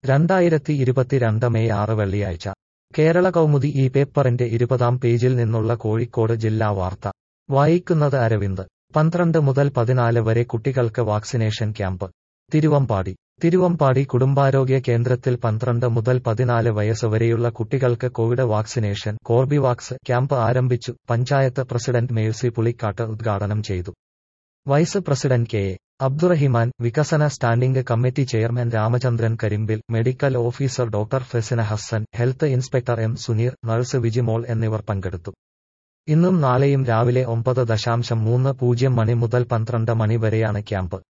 രണ്ടായിരത്തി ഇരുപത്തിരണ്ട് മെയ് ആറ് വെള്ളിയാഴ്ച കേരള കൗമുദി ഈ പേപ്പറിന്റെ ഇരുപതാം പേജിൽ നിന്നുള്ള കോഴിക്കോട് ജില്ലാ വാർത്ത വായിക്കുന്നത് അരവിന്ദ് പന്ത്രണ്ട് മുതൽ പതിനാല് വരെ കുട്ടികൾക്ക് വാക്സിനേഷൻ ക്യാമ്പ് തിരുവമ്പാടി തിരുവമ്പാടി കുടുംബാരോഗ്യ കേന്ദ്രത്തിൽ പന്ത്രണ്ട് മുതൽ പതിനാല് വയസ്സ് വരെയുള്ള കുട്ടികൾക്ക് കോവിഡ് വാക്സിനേഷൻ കോർബിവാക്സ് ക്യാമ്പ് ആരംഭിച്ചു പഞ്ചായത്ത് പ്രസിഡന്റ് മേഴ്സി പുളിക്കാട്ട് ഉദ്ഘാടനം ചെയ്തു vice president K A Abdurahiman വികസന standing committee chairman Ramachandran Karimbil medical officer doctor Fesina Hassan health inspector M Suneer nurse Vijimol എന്നിവർ പങ്കെടുത്തു ഇന്നും നാളെയും രാവിലെ ഒമ്പത് ദശാംശം മൂന്ന് പൂജ്യം മണി മുതൽ പന്ത്രണ്ട് മണി വരെയാണ് ക്യാമ്പ്